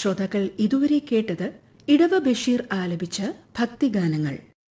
ശ്രോതാക്കൾ ഇതുവരെ കേട്ടത് ഇടവ ബഷീർ ആലപിച്ച ഭക്തിഗാനങ്ങൾ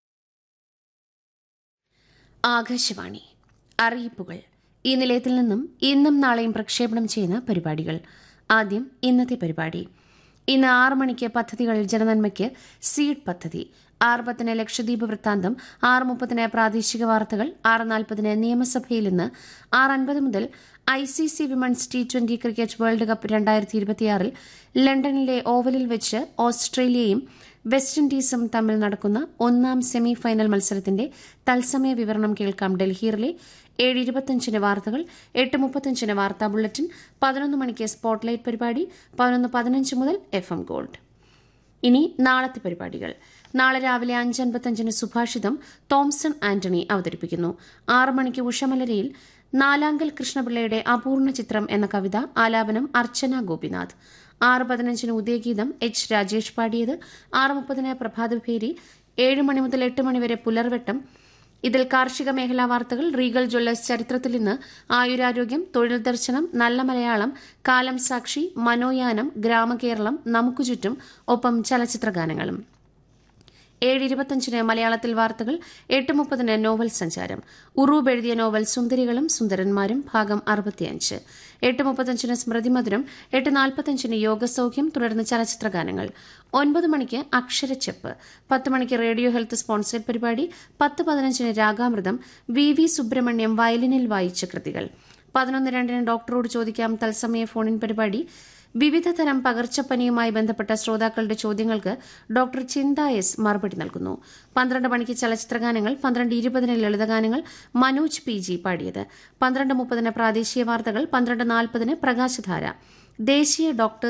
ആകാശവാണി അറിയിപ്പുകൾ ഈ നിലയത്തിൽ നിന്നും ഇന്നും നാളെയും പ്രക്ഷേപണം ചെയ്യുന്ന പരിപാടികൾ ആദ്യം ഇന്നത്തെ പരിപാടി ഇന്ന് ആറ് മണിക്ക് പദ്ധതികൾ ജനനന്മയ്ക്ക് സീഡ് പദ്ധതി ആറ് പത്തിന് ലക്ഷദ്വീപ് വൃത്താന്തം ആറ് മുപ്പതിന് പ്രാദേശിക വാർത്തകൾ ആറ് നാൽപ്പതിന് നിയമസഭയിൽ ഇന്ന് ആറ് അൻപത് മുതൽ I C C women's T twenty cricket world cup രണ്ടായിരത്തി ഇരുപത്തിയാറിൽ ലണ്ടനിലെ ഓവലിൽ വെച്ച് ഓസ്ട്രേലിയയും വെസ്റ്റ് ഇൻഡീസും തമ്മിൽ നടക്കുന്ന ഒന്നാം സെമി ഫൈനൽ മത്സരത്തിന്റെ തത്സമയ വിവരണം കേൾക്കാം ഡൽഹിയിലെ ഏഴ് ഇരുപത്തിയഞ്ചിന് വാർത്തകൾ എട്ട് മുപ്പത്തിയഞ്ചിന് വാർത്താ ബുള്ളറ്റിൻ പതിനൊന്ന് മണിക്ക് സ്പോട്ട്ലൈറ്റ് പരിപാടി പതിനൊന്ന് പതിനഞ്ച് മുതൽ എഫ് എം ഗോൾഡ് ഇനി നാളത്തെ പരിപാടികൾ നാളെ രാവിലെ അഞ്ച് അൻപത്തഞ്ചിന് സുഭാഷിതം തോംസൺ ആന്റണി അവതരിപ്പിക്കുന്നു ആറ് മണിക്ക് ഉഷമലരിയിൽ നാലാങ്കൽ കൃഷ്ണപിള്ളയുടെ അപൂർണ ചിത്രം എന്ന കവിത ആലാപനം അർച്ചന ഗോപിനാഥ് ആറ് പതിനഞ്ചിന് ഉദയഗീതം എച്ച് രാജേഷ് പാടിയത് ആറ് മുപ്പതിന് പ്രഭാതഭേരി ഏഴ് മണി മുതൽ എട്ട് മണിവരെ പുലർവെട്ടം ഇതിൽ കാർഷിക മേഖലാ വാർത്തകൾ റീഗൽ ജ്വല്ലേഴ്സ് ചരിത്രത്തിൽ ഇന്ന് ആയുരാരോഗ്യം തൊഴിൽ ദർശനം നല്ല മലയാളം കാലം സാക്ഷി മനോയാനം ഗ്രാമകേരളം നമുക്ക് ചുറ്റും ഒപ്പം ചലച്ചിത്ര ഗാനങ്ങളും ഏഴ് ഇരുപത്തഞ്ചിന് മലയാളത്തിൽ വാർത്തകൾ എട്ട് മുപ്പതിന് നോവൽ സഞ്ചാരം ഉറൂബ് എഴുതിയ നോവൽ സുന്ദരികളും സുന്ദരന്മാരും ഭാഗം അറുപത്തിയഞ്ച് എട്ട് മുപ്പത്തഞ്ചിന് സ്മൃതി മധുരം എട്ട് നാൽപ്പത്തഞ്ചിന് യോഗസൌഖ്യം തുടർന്ന് ചലച്ചിത്ര ഗാനങ്ങൾ ഒൻപത് മണിക്ക് അക്ഷരച്ചെപ്പ് പത്ത് മണിക്ക് റേഡിയോ ഹെൽത്ത് സ്പോൺസേഡ് പരിപാടി പത്ത് പതിനഞ്ചിന് രാഗാമൃതം വി വി സുബ്രഹ്മണ്യം വയലിനിൽ വായിച്ച കൃതികൾ പതിനൊന്ന് രണ്ടിന് ഡോക്ടറോട് ചോദിക്കാം തത്സമയ ഫോണിൻ പരിപാടി വിവിധ തരം പകർച്ചപ്പനിയുമായി ബന്ധപ്പെട്ട ശ്രോതാക്കളുടെ ചോദ്യങ്ങൾക്ക് ഡോക്ടർ ചിന്ത എസ് മറുപടി നൽകുന്നു പന്ത്രണ്ട് മണിക്ക് ചലച്ചിത്രഗാനങ്ങൾ പന്ത്രണ്ട് ഇരുപതിന് ലളിതഗാനങ്ങൾ മനോജ് പി ജി പാടിയത് പന്ത്രണ്ട് മുപ്പതിന് പ്രാദേശിക വാർത്തകൾ പന്ത്രണ്ട് നാൽപ്പതിന് പ്രകാശധാര ദേശീയ ഡോക്ടർ